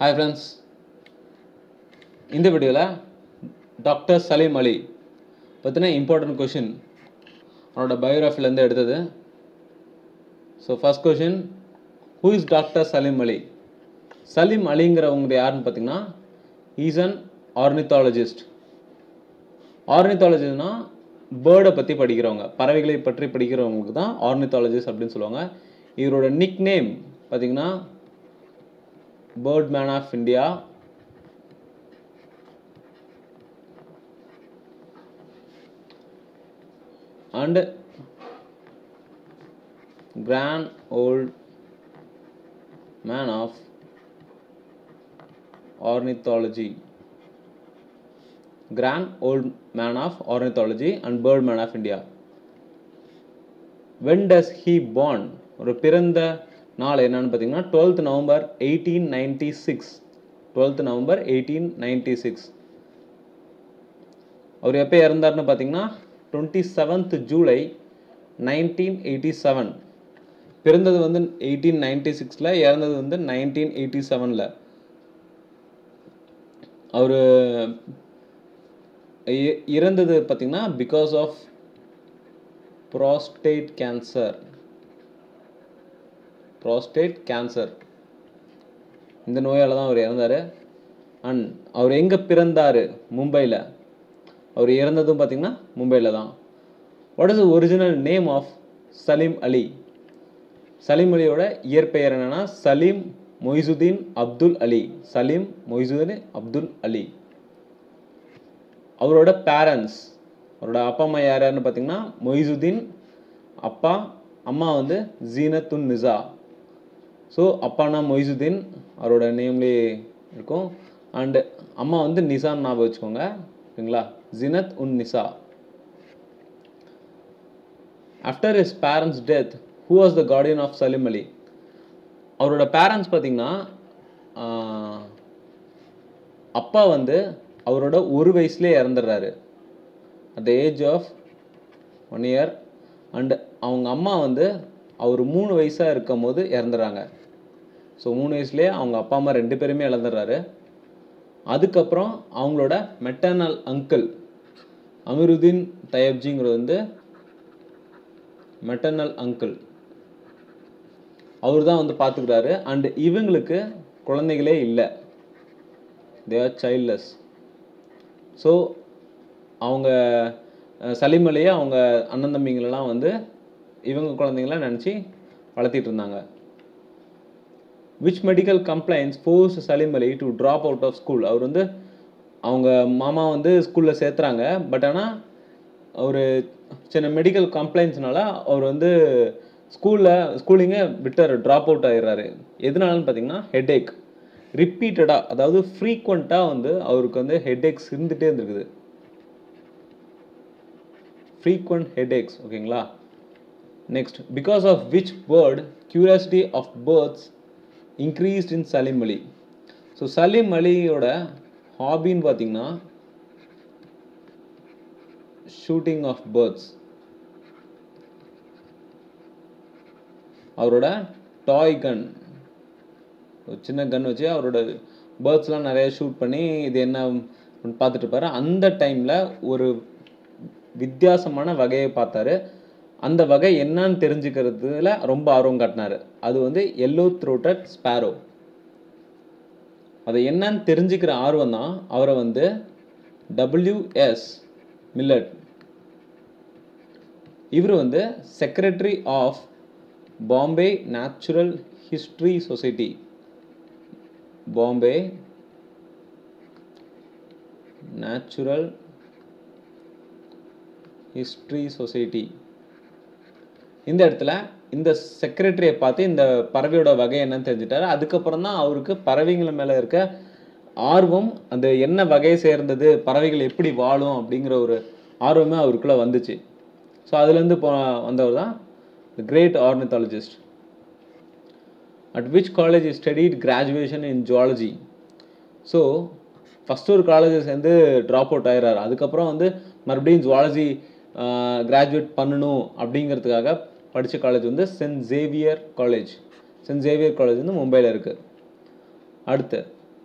hi friends இந்த வீடியோவில் doctor Salim அலி பற்றின இம்பார்ட்டன்ட் கொஷின் அவனோட பயோகிராஃபிலேருந்து எடுத்தது so first question who is doctor Salim Ali Salim அலிங்கிறவங்க யாருன்னு பார்த்தீங்கன்னா ஈஸ் அன் ஆர்னித்தாலஜிஸ்ட் ஆர்னித்தாலஜிஸ்ட்னா பேர்டை பற்றி படிக்கிறவங்க பறவைகளை பற்றி படிக்கிறவங்களுக்கு தான் ஆர்னித்தாலஜிஸ்ட் அப்படின்னு சொல்லுவாங்க இவரோட நிக் நேம் பார்த்தீங்கன்னா bird man of India and grand old man of ornithology grand old man of ornithology and bird man of india when does he born ஒரு பிறந்த நாள் என்னன்னு பார்த்தீங்கன்னா twelfth November eighteen ninety six twelfth November eighteen ninety six அவர் எப்போ இறந்தார்னு பார்த்தீங்கன்னா twenty seventh July nineteen eighty seven பிறந்தது வந்து எயிட்டீன் நைன்டி சிக்ஸில் இறந்தது வந்து நைன்டீன் எயிட்டி செவனில் அவர் இறந்தது பார்த்தீங்கன்னா because of prostate cancer prostate cancer இந்த நோயால் தான் அவர் இறந்தார் அண்ட் அவர் எங்கே பிறந்தார் மும்பையில் அவர் இறந்ததும் பார்த்தீங்கன்னா மும்பையில் தான் what is original name of Salim Ali Salim அலியோட இயற்பெயர் என்னென்னா சலீம் மொய்சுதீன் அப்துல் அலி சலீம் மொய்சுதீன் அப்துல் அலி அவரோட பேரண்ட்ஸ் அவரோட அப்பா அம்மா யார் யாருன்னு பார்த்தீங்கன்னா மொய்சுதீன் அப்பா அம்மா வந்து ஜீனத்துன் நிசா ஸோ அப்பானா மொய்சுதீன் அவரோட நேம்லேயே இருக்கும் அண்டு அம்மா வந்து நிசான்னு ஞாபகம் வச்சுக்கோங்க ஓகேங்களா Zinat un Nissa after his parents death who was the guardian of Salim Ali அவரோட பேரண்ட்ஸ் பார்த்தீங்கன்னா அப்பா வந்து அவரோட ஒரு வயசுலேயே இறந்துடுறாரு at the age of one year and அவங்க அம்மா வந்து அவர் மூணு வயசாக இருக்கும் போது இறந்துடுறாங்க ஸோ மூணு வயசுலேயே அவங்க அப்பா அம்மா ரெண்டு பேருமே இழந்துடுறாரு அதுக்கப்புறம் அவங்களோட மெட்டர்னல் அங்கிள் அமிருதீன் தயப்ஜிங்கிறது வந்து மெட்டர்னல் அங்கிள் அவர் தான் வந்து பார்த்துக்கிறாரு அண்ட் இவங்களுக்கு குழந்தைகளே இல்லை தே ஆர் சைல்ட்லெஸ் ஸோ அவங்க சலிமலையே அவங்க அண்ணன் தம்பிங்களெல்லாம் வந்து இவங்க குழந்தைங்களாம் நினச்சி வளர்த்திட்டு இருந்தாங்க which medical complaints force Salim Ali to drop out of school அவர் வந்து அவங்க மாமா வந்து ஸ்கூலில் சேர்த்துறாங்க பட் ஆனால் ஒரு சின்ன மெடிக்கல் கம்ப்ளைண்ட்ஸ்னால அவர் வந்து ஸ்கூலில் ஸ்கூலிங்கே விட்டார் ட்ராப் அவுட் ஆகிடுறாரு எதனாலன்னு பார்த்தீங்கன்னா ஹெட்ஏக் ரிப்பீட்டடாக அதாவது ஃப்ரீக்வெண்ட்டாக வந்து அவருக்கு வந்து ஹெட்ஏக்ஸ் இருந்துகிட்டே இருந்திருக்குது ஃப்ரீக்வெண்ட் ஹெட்ஏக்ஸ் ஓகேங்களா next because of which bird curiosity of birds increased in Salim Ali so Salim அலியோட ஹாபின்னு பார்த்தீங்கன்னா ஷூட்டிங் ஆஃப் பேர்ட்ஸ் அவரோட டாய் கன் ஒரு சின்ன கன் வச்சு அவரோட பேர்ட்ஸ்லாம் நிறைய ஷூட் பண்ணி இது என்ன பார்த்துட்டு இருப்பாரு அந்த டைமில் ஒரு வித்தியாசமான வகையை பார்த்தாரு அந்த வகை என்னன்னு தெரிஞ்சுக்கிறதுல ரொம்ப ஆர்வம் காட்டினாரு அது வந்து எல்லோ த்ரோட்டட் ஸ்பேரோ அதை என்னன்னு தெரிஞ்சுக்கிற ஆர்வம் தான் அவரை வந்து டபிள்யூஎஸ் மில்லட் இவர் வந்து secretary of Bombay natural history society Bombay natural history society இந்த இடத்துல இந்த செக்ரட்டரியை பார்த்து இந்த பறவையோட வகை என்னன்னு தெரிஞ்சுட்டாரு அதுக்கப்புறம் தான் அவருக்கு பறவைகள் மேலே இருக்க ஆர்வம் அந்த என்ன வகையை சேர்ந்தது பறவைகள் எப்படி வாழும் அப்படிங்கிற ஒரு ஆர்வமே அவருக்குள்ளே வந்துச்சு ஸோ அதுலேருந்து போ வந்தவர் தான் the great ornithologist at which college studied graduation in zoology so first ஒரு காலேஜை சேர்ந்து ட்ராப் அவுட் ஆகிறாரு அதுக்கப்புறம் வந்து மறுபடியும் ஜுவாலஜி கிராஜுவேட் பண்ணணும் அப்படிங்கிறதுக்காக படித்த காலேஜ் வந்து saint Xavier college saint Xavier college வந்து மும்பையில் இருக்குது அடுத்து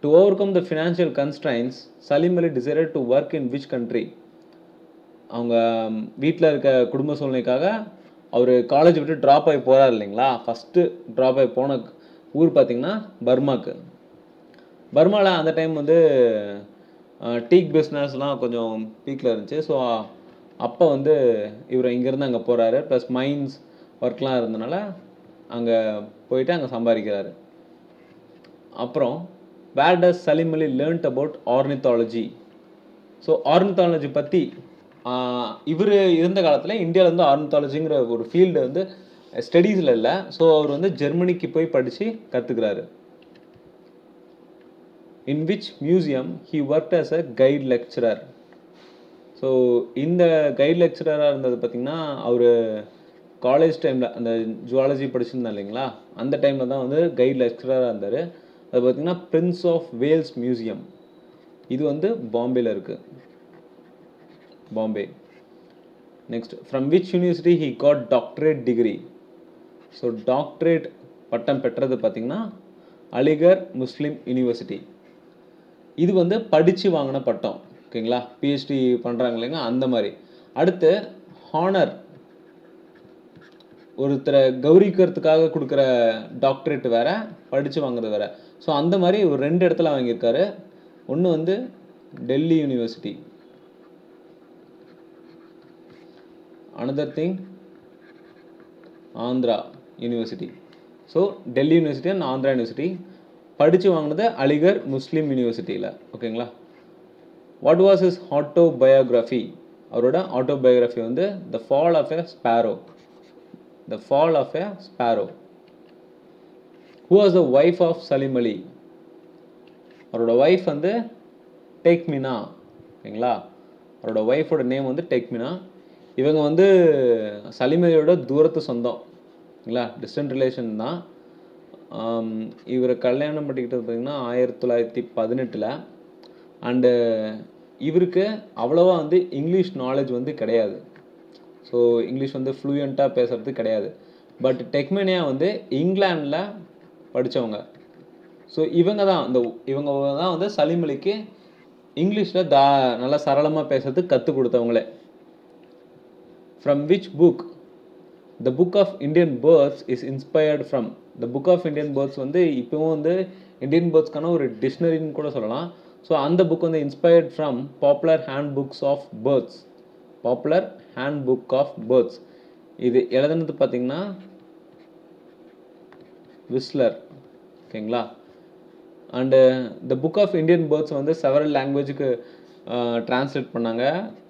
to overcome the financial constraints Salim Ali decided to work in which country அவங்க வீட்டில் இருக்க குடும்ப சூழ்நிலைக்காக அவர் காலேஜ் விட்டு ட்ராப் ஆகி போகிறார் இல்லைங்களா ஃபஸ்ட்டு ட்ராப் ஆகி போன ஊர் பார்த்திங்கன்னா பர்மாக்கு பர்மாவில் அந்த டைம் வந்து டீக் பிஸ்னஸ்லாம் கொஞ்சம் பீக்கில் இருந்துச்சு ஸோ அப்போ வந்து இவர் இங்கேருந்து அங்கே போகிறாரு ப்ளஸ் மைன்ஸ் ஒர்க்லாம் இருந்தனால அங்கே போயிட்டு அங்கே சம்பாதிக்கிறாரு அப்புறம் where does Salim Ali learned about ornithology so ornithology பற்றி இவர் இருந்த காலத்தில் இந்தியாவில் வந்து ஆர்னித்தாலஜிங்கிற ஒரு ஃபீல்டு வந்து ஸ்டடீஸில் இல்லை ஸோ அவர் வந்து ஜெர்மனிக்கு போய் படித்து கற்றுக்கிறாரு in which museum he work as a guide lecturer so இந்த கைட் லெக்சரராக இருந்தது பார்த்திங்கன்னா அவர் காலேஜ் டைமில் அந்த ஜுவாலஜி படிச்சிருந்தா இல்லைங்களா அந்த டைமில் தான் வந்து கைட் லெக்சரராக இருந்தார் அது பார்த்திங்கன்னா பிரின்ஸ் ஆஃப் வேல்ஸ் மியூசியம் இது வந்து பாம்பேல இருக்குது Bombay next from which university he got doctorate degree so doctorate பட்டம் பெற்றது பார்த்திங்கன்னா அலிகர் முஸ்லீம் யூனிவர்சிட்டி இது வந்து படித்து வாங்கின பட்டம் ஓகேங்களா பிஹெச்டி பண்ணுறாங்க இல்லைங்க அந்த மாதிரி அடுத்து ஹானர் ஒருத்தரை கௌரிக்கிறதுக்காக கொடுக்குற டாக்டரேட் வேற படித்து வாங்குறது வேற ஸோ அந்த மாதிரி ஒரு ரெண்டு இடத்துல வாங்கியிருக்காரு ஒன்று வந்து Delhi university another thing Andhra university so Delhi university and Andhra university படித்து வாங்கினது அலிகர் முஸ்லீம் யூனிவர்சிட்டியில் ஓகேங்களா வாட் வாஸ் இஸ் ஆட்டோபயோகிராஃபி அவரோட ஆட்டோபயோகிராஃபி வந்து the fall of a sparrow the fall of a sparrow who was the wife of Salim Ali அவரோட ஒய்ஃப் வந்து டேக் மினா ஓகேங்களா அவரோட ஒய்ஃபோட நேம் வந்து டேக் மினா இவங்க வந்து சலீம் அலியோட தூரத்து சொந்தம் ஓகேங்களா டிஸ்டன்ட் ரிலேஷன் தான் ஆம், இவரை கல்யாணம் பண்ணிக்கிட்டது பார்த்திங்கன்னா ஆயிரத்தி தொள்ளாயிரத்தி பதினெட்டில் அண்டு இவருக்கு அவ்வளோவா வந்து இங்கிலீஷ் நாலேஜ் வந்து கிடையாது ஸோ இங்கிலீஷ் வந்து ஃப்ளூயண்ட்டாக பேசுறது கிடையாது பட் டெக்மெனியா வந்து இங்கிலாண்டில் படித்தவங்க ஸோ இவங்க தான் இந்த இவங்க தான் வந்து சலீம் அலிக்கு இங்கிலீஷில் தா நல்லா சரளமாக பேசுறதுக்கு கற்றுக் கொடுத்தவங்களே from which book the book of Indian birds is inspired from the book of Indian birds வந்து இப்போவும் வந்து இந்தியன் பேர்ட்ஸ்க்கான ஒரு டிக்ஷனரின்னு கூட சொல்லலாம் ஸோ அந்த புக் வந்து inspired from popular handbooks of birds popular handbook of birds இது எழுதுனது பார்த்தீங்கன்னா விஸ்லர் ஓகேங்களா and the book of Indian birds வந்து செவரல் லாங்குவேஜுக்கு டிரான்ஸ்லேட் பண்ணாங்க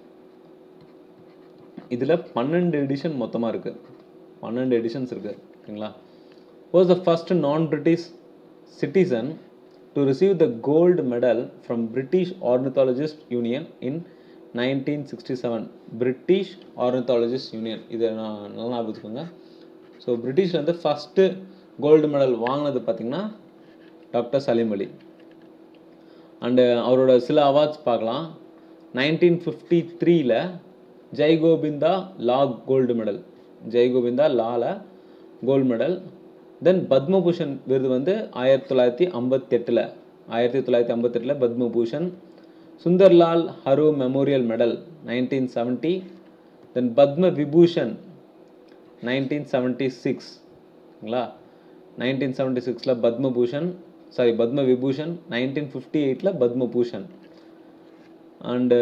இதில் பன்னெண்டு எடிஷன் மொத்தமாக இருக்குது பன்னெண்டு எடிஷன்ஸ் இருக்குது ஓகேங்களா was the first non British citizen to receive the gold medal from British ornithologist union in nineteen sixty seven British ornithologist union இதை நான் நல்லா ஞாபகம் வச்சுக்கோங்க ஸோ பிரிட்டிஷ்லேருந்து ஃபஸ்ட்டு கோல்டு மெடல் வாங்கினது பார்த்திங்கன்னா டாக்டர் சலீம் அலி அண்டு அவரோட சில அவார்ட்ஸ் பார்க்கலாம் நைன்டீன் ஃபிஃப்டி த்ரீல ஜெய் கோவிந்தா லா கோல்டு மெடல் ஜெய் கோவிந்தா லால கோல்டு மெடல் தென் பத்மபூஷன் விருது வந்து ஆயிரத்தி தொள்ளாயிரத்தி ஐம்பத்தெட்டில் ஆயிரத்தி தொள்ளாயிரத்தி ஐம்பத்தெட்டில் பத்மபூஷன் சுந்தர்லால் ஹரு memorial medal nineteen seventy then Padma Vibhushan nineteen seventy சிக்ஸ்ங்களா நைன்டீன் செவன்ட்டி சிக்ஸில் Padma Bhushan sorry Padma Vibhushan nineteen fifty எயிட்டில் பத்மபூஷன் அண்டு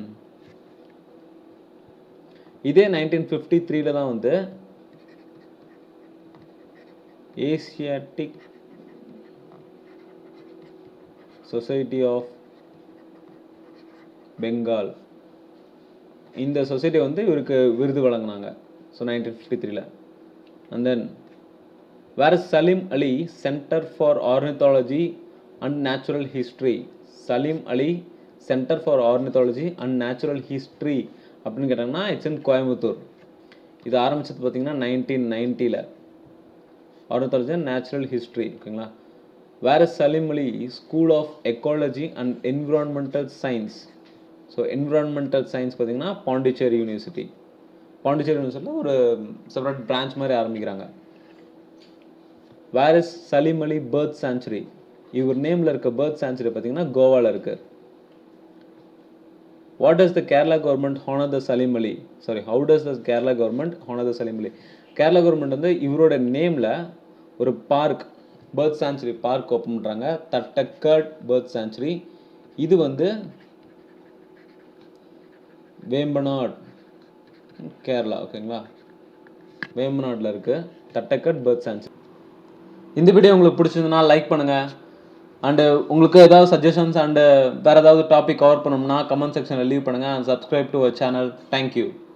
இதே நைன்டீன் ஃபிஃப்டி த்ரீல தான் வந்து ஏசியாட்டிக் சொசைட்டி ஆஃப் பெங்கால் இந்த சொசைட்டி வந்து இவருக்கு விருது வழங்கினாங்க ஸோ நைன்டீன் ஃபிஃப்டி த்ரீல and then where Salim Ali centre for ornithology and natural history Salim Ali centre for ornithology and natural history அப்படின்னு கேட்டாங்கன்னா இட்ஸ் இன் கோயம்புத்தூர் இது ஆரம்பிச்சது பார்த்தீங்கன்னா நைன்டீன் நைன்ட்டியில் ஆர்னித்தாலஜி அண்ட் நேச்சுரல் ஹிஸ்ட்ரி ஓகேங்களா where Salim Ali school of ecology and environmental science so environmental science பார்த்தீங்கன்னா Pondicherry university Pondicherry யூனிவர்சிட்டியில் ஒரு செப்பரேட் பிரான்ச் மாதிரி ஆரம்பிக்கிறாங்க where is Salim Ali bird sanctuary இவர் நேமில் இருக்க பேர்த் சான்ச்சுரி பார்த்தீங்கன்னா கோவாவில் இருக்கு what does the Kerala government honour the Salim Ali sorry how does the Kerala government honour the Salim Ali Kerala government வந்து இவரோட நேமில் ஒரு park bird sanctuary park open பண்ணுறாங்க தட்டக்கட் பேர்த் சான்ச்சுரி இது வந்து வேம்பநாட் கேரளா ஓகேங்களா வேம்பநாட்டில் இருக்குது தட்டக்கட் பேர்த் சான்ச்சுரி இந்த வீடியோ உங்களுக்கு பிடிச்சிருந்ததுன்னா லைக் பண்ணுங்கள் அண்டு உங்களுக்கு ஏதாவது சஜஷன்ஸ் அண்டு வேறு ஏதாவது டாபிக் கவர் பண்ணணும்னா கமெண்ட் செக்ஷனில் லீவ் பண்ணுங்கள் and subscribe to our channel thank you